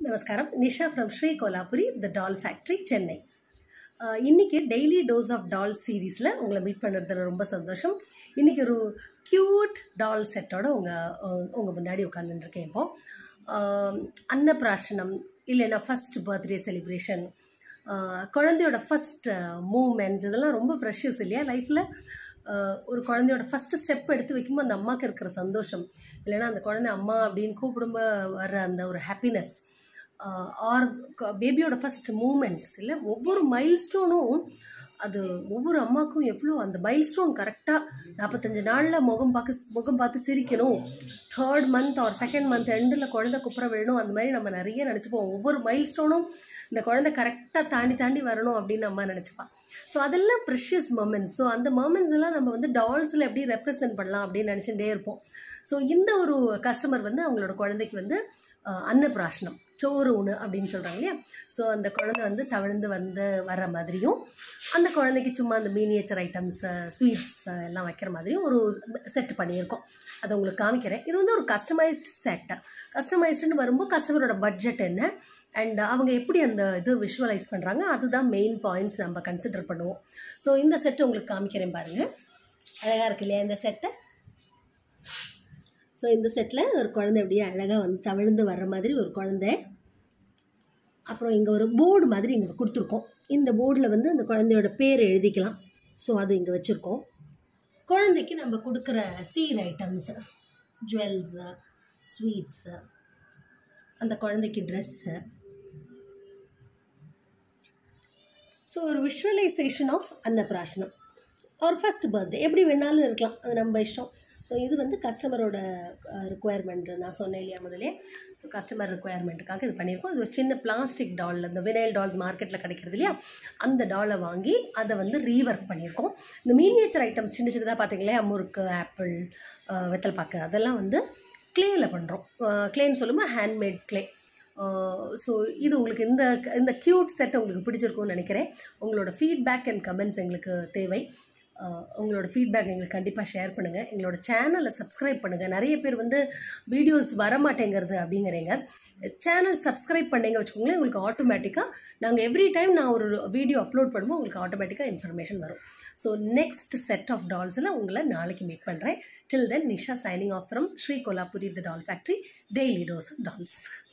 நமஸ்காரம் Nisha from Shri Kolapuri the doll factory Chennai ah, இன்னைக்கு daily dose of டால் சீரீஸில் உங்களை மீட் பண்ணுறதுல ரொம்ப சந்தோஷம் இன்னைக்கு ஒரு க்யூட் டால் செட்டோட உங்கள் உங்கள் முன்னாடி உட்காந்துருக்கேன் இப்போ அஹ், அன்னப்பிராசனம் இல்லைன்னா ஃபஸ்ட் பர்த்டே செலிப்ரேஷன் குழந்தையோட ஃபஸ்ட் மூமெண்ட்ஸ் இதெல்லாம் ரொம்ப ப்ரெஷியஸ் இல்லையா லைஃப்பில் ஒரு குழந்தையோட ஃபஸ்ட்டு ஸ்டெப் எடுத்து வைக்கும்போது அந்த அம்மாவுக்கு இருக்கிற சந்தோஷம் இல்லைன்னா அந்த குழந்தை அம்மா அப்படின்னு கூப்பிடும்போது வர்ற அந்த ஒரு ஹாப்பினஸ் ஆர் பேபியோட ஃபஸ்ட் மூமெண்ட்ஸ் இல்லை ஒவ்வொரு மைல்ஸ்டோனும் அது ஒவ்வொரு அம்மாவுக்கும் எவ்வளோ அந்த மைல்ஸ்டோன் கரெக்டாக நாற்பத்தஞ்சு நாளில் முகம் பார்க்க முகம் பார்த்து சிரிக்கணும் third month or second month எண்டில் குழந்தை குப்புற விழணும் அந்த மாதிரி நம்ம நிறைய நினச்சிப்போம் ஒவ்வொரு மைல்ஸ்டோனும் இந்த குழந்தை கரெக்டாக தாண்டி தாண்டி வரணும் அப்படின்னு நம்ம நினச்சிப்பா ஸோ அதெல்லாம் ப்ரெஷியஸ் மொமெண்ட்ஸ் ஸோ அந்த மொமெண்ட்ஸ் எல்லாம் நம்ம வந்து டால்ஸில் எப்படி ரெப்ரசென்ட் பண்ணலாம் அப்படின்னு நினச்சிட்டே இருப்போம் ஸோ இந்த ஒரு கஸ்டமர் வந்து அவங்களோட குழந்தைக்கு வந்து அஹ், அன்னப்பிராசனம் சோறு உணு அப்படின்னு சொல்கிறாங்க இல்லையா ஸோ அந்த குழந்தை வந்து தவழ்ந்து வந்து வர்ற மாதிரியும் அந்த குழந்தைக்கு சும்மா அந்த மீனியேச்சர் ஐட்டம்ஸ் ஸ்வீட்ஸ் எல்லாம் வைக்கிற மாதிரியும் ஒரு செட் பண்ணியிருக்கோம் அதை உங்களுக்கு காமிக்கிறேன் இது வந்து ஒரு கஸ்டமைஸ்டு செட் கஸ்டமைஸ்டுன்னு வரும்போது கஸ்டமரோட பட்ஜெட் என்ன அண்ட் அவங்க எப்படி அந்த இது விஷுவலைஸ் பண்ணுறாங்க அதுதான் மெயின் பாயிண்ட்ஸ் நம்ம கன்சிடர் பண்ணுவோம் ஸோ இந்த செட்டு உங்களுக்கு காமிக்கிறேன் பாருங்கள் அழகாக இருக்கு இல்லையா இந்த செட்டை ஸோ இந்த செட்டில் ஒரு குழந்தை அப்படியே அழகாக வந்து தவிழ்ந்து வர்ற மாதிரி ஒரு குழந்தை அப்புறம் இங்கே ஒரு போர்டு மாதிரி இங்கே கொடுத்துருக்கோம் இந்த போர்டில் வந்து அந்த குழந்தையோட பேர் எழுதிக்கலாம் ஸோ அது இங்கே வச்சுருக்கோம் குழந்தைக்கு நம்ம கொடுக்குற சீர் ஐட்டம்ஸு ஜுவல்ஸு ஸ்வீட்ஸு அந்த குழந்தைக்கு ட்ரெஸ்ஸு ஸோ ஒரு விஷுவலைசேஷன் ஆஃப் அன்னப்பிராசனம் ஒரு ஃபஸ்ட் பர்த்டே எப்படி வேணாலும் இருக்கலாம் அது நம்ம இஷ்டம் ஸோ இது வந்து கஸ்டமரோட ரிக்குவயர்மெண்ட் நான் சொன்னேன் இல்லையா முதலே ஸோ கஸ்டமர் ரிக்குவயர்மெண்ட்டுக்காக இது பண்ணியிருக்கோம் இது ஒரு சின்ன பிளாஸ்டிக் டால் இந்த வினைல் டால்ஸ் மார்க்கெட்டில் கிடைக்கிறது இல்லையா அந்த டாலை வாங்கி அதை வந்து ரீவர்க் பண்ணியிருக்கோம் இந்த மீனியேச்சர் ஐட்டம்ஸ் சின்ன சின்னதாக பார்த்தீங்களே முறுக்கு ஆப்பிள் வெத்தல் பாக்கு அதெல்லாம் வந்து க்ளேயில் பண்ணுறோம் க்ளேன்னு சொல்லும்போது ஹேண்ட்மேட் க்ளே ஸோ இது உங்களுக்கு இந்த இந்த க்யூட் செட் உங்களுக்கு பிடிச்சிருக்கும்னு நினைக்கிறேன் உங்களோட ஃபீட்பேக் அண்ட் கமெண்ட்ஸ் எங்களுக்கு தேவை அஹ் உங்களோட ஃபீட்பேக் எங்களுக்கு கண்டிப்பாக ஷேர் பண்ணுங்கள் எங்களோட சேனலை சப்ஸ்கிரைப் பண்ணுங்கள் நிறைய பேர் வந்து வீடியோஸ் வர மாட்டேங்கிறது அப்படிங்கிறீங்க சேனல் சப்ஸ்கிரைப் பண்ணீங்க வச்சுக்கோங்களேன் உங்களுக்கு ஆட்டோமேட்டிக்காக நாங்கள் எவ்ரி டைம் நான் ஒரு வீடியோ அப்லோட் பண்ணும்போது உங்களுக்கு ஆட்டோமேட்டிக்காக இன்ஃபர்மேஷன் வரும் ஸோ நெக்ஸ்ட் செட் ஆஃப் டால்ஸில் உங்களை நாளைக்கு மீட் பண்ணுறேன் till then Nisha signing off from Shri Kolapuri the doll factory daily dose of dolls